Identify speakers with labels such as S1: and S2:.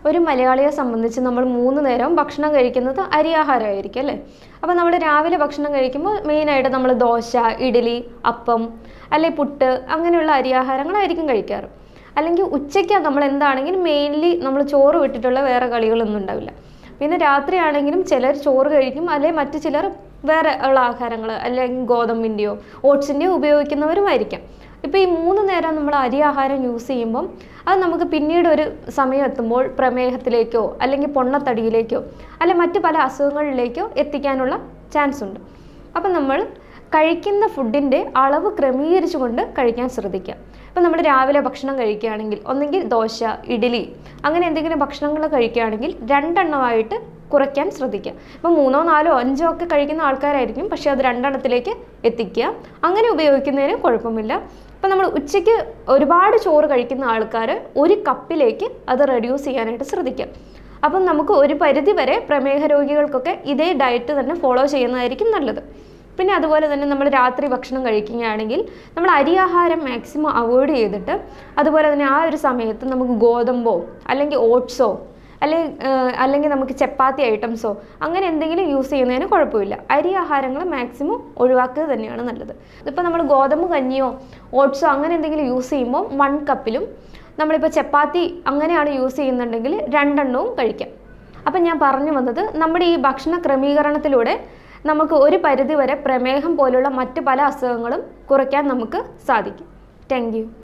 S1: ഒരു മലയാളിയെ സംബന്ധിച്ച് നമ്മൾ മൂന്ന് നേരവും ഭക്ഷണം കഴിക്കുന്നത് അരിയാഹാരമായിരിക്കും അല്ലേ അപ്പോൾ നമ്മൾ രാവിലെ ഭക്ഷണം കഴിക്കുമ്പോൾ മെയിനായിട്ട് നമ്മൾ ദോശ ഇഡ്ഡലി അപ്പം അല്ലെ പുട്ട് അങ്ങനെയുള്ള അരിയാഹാരങ്ങളായിരിക്കും കഴിക്കാറ് അല്ലെങ്കിൽ ഉച്ചയ്ക്ക് നമ്മൾ എന്താണെങ്കിലും മെയിൻലി നമ്മൾ ചോറ് വിട്ടിട്ടുള്ള വേറെ കളികളൊന്നും ഉണ്ടാവില്ല പിന്നെ രാത്രിയാണെങ്കിലും ചിലർ ചോറ് കഴിക്കും അല്ലെങ്കിൽ മറ്റു ചിലർ വേറെ ഉള്ള ആഹാരങ്ങൾ അല്ലെങ്കിൽ ഗോതമ്പിൻ്റെയോ ഓട്സിൻ്റെയോ ഉപയോഗിക്കുന്നവരുമായിരിക്കാം ഇപ്പോൾ ഈ മൂന്ന് നേരം നമ്മൾ അരി ആഹാരം യൂസ് ചെയ്യുമ്പം അത് നമുക്ക് പിന്നീട് ഒരു സമയം എത്തുമ്പോൾ പ്രമേഹത്തിലേക്കോ അല്ലെങ്കിൽ പൊണ്ണത്തടിയിലേക്കോ അല്ലെ മറ്റു പല അസുഖങ്ങളിലേക്കോ എത്തിക്കാനുള്ള ചാൻസ് ഉണ്ട് അപ്പം നമ്മൾ കഴിക്കുന്ന ഫുഡിൻ്റെ അളവ് ക്രമീകരിച്ചുകൊണ്ട് കഴിക്കാൻ ശ്രദ്ധിക്കുക ഇപ്പം നമ്മൾ രാവിലെ ഭക്ഷണം കഴിക്കുകയാണെങ്കിൽ ഒന്നെങ്കിൽ ദോശ ഇഡ്ഡലി അങ്ങനെ എന്തെങ്കിലും ഭക്ഷണങ്ങൾ കഴിക്കുകയാണെങ്കിൽ രണ്ടെണ്ണമായിട്ട് കുറയ്ക്കാൻ ശ്രദ്ധിക്കുക ഇപ്പം മൂന്നോ നാലോ അഞ്ചോ ഒക്കെ കഴിക്കുന്ന ആൾക്കാരായിരിക്കും പക്ഷേ അത് രണ്ടെണ്ണത്തിലേക്ക് എത്തിക്കുക അങ്ങനെ ഉപയോഗിക്കുന്നതിന് കുഴപ്പമില്ല ഇപ്പം നമ്മൾ ഉച്ചയ്ക്ക് ഒരുപാട് ചോറ് കഴിക്കുന്ന ആൾക്കാർ ഒരു കപ്പിലേക്ക് അത് റെഡ്യൂസ് ചെയ്യാനായിട്ട് ശ്രദ്ധിക്കുക അപ്പം നമുക്ക് ഒരു പരിധി വരെ പ്രമേഹ രോഗികൾക്കൊക്കെ ഇതേ ഡയറ്റ് തന്നെ ഫോളോ ചെയ്യുന്നതായിരിക്കും നല്ലത് പിന്നെ അതുപോലെ തന്നെ നമ്മൾ രാത്രി ഭക്ഷണം കഴിക്കുകയാണെങ്കിൽ നമ്മൾ അരി ആഹാരം മാക്സിമം അവോയ്ഡ് ചെയ്തിട്ട് അതുപോലെ തന്നെ ആ ഒരു സമയത്ത് നമുക്ക് ഗോതമ്പോ അല്ലെങ്കിൽ ഓട്സോ അല്ലെങ്കിൽ അല്ലെങ്കിൽ നമുക്ക് ചപ്പാത്തി ഐറ്റംസോ അങ്ങനെ എന്തെങ്കിലും യൂസ് ചെയ്യുന്നതിന് കുഴപ്പമില്ല അരി ആഹാരങ്ങൾ മാക്സിമം ഒഴിവാക്കുക തന്നെയാണ് നല്ലത് ഇതിപ്പോൾ നമ്മൾ ഗോതമ്പ് കഞ്ഞിയോ ഓട്സോ അങ്ങനെ എന്തെങ്കിലും യൂസ് ചെയ്യുമ്പോൾ വൺ കപ്പിലും നമ്മളിപ്പോൾ ചപ്പാത്തി അങ്ങനെയാണ് യൂസ് ചെയ്യുന്നുണ്ടെങ്കിൽ രണ്ടെണ്ണവും കഴിക്കാം അപ്പം ഞാൻ പറഞ്ഞു വന്നത് നമ്മുടെ ഈ ഭക്ഷണ ക്രമീകരണത്തിലൂടെ നമുക്ക് ഒരു പരിധി വരെ പ്രമേഹം പോലുള്ള മറ്റ് പല അസുഖങ്ങളും കുറയ്ക്കാൻ നമുക്ക് സാധിക്കും താങ്ക് യു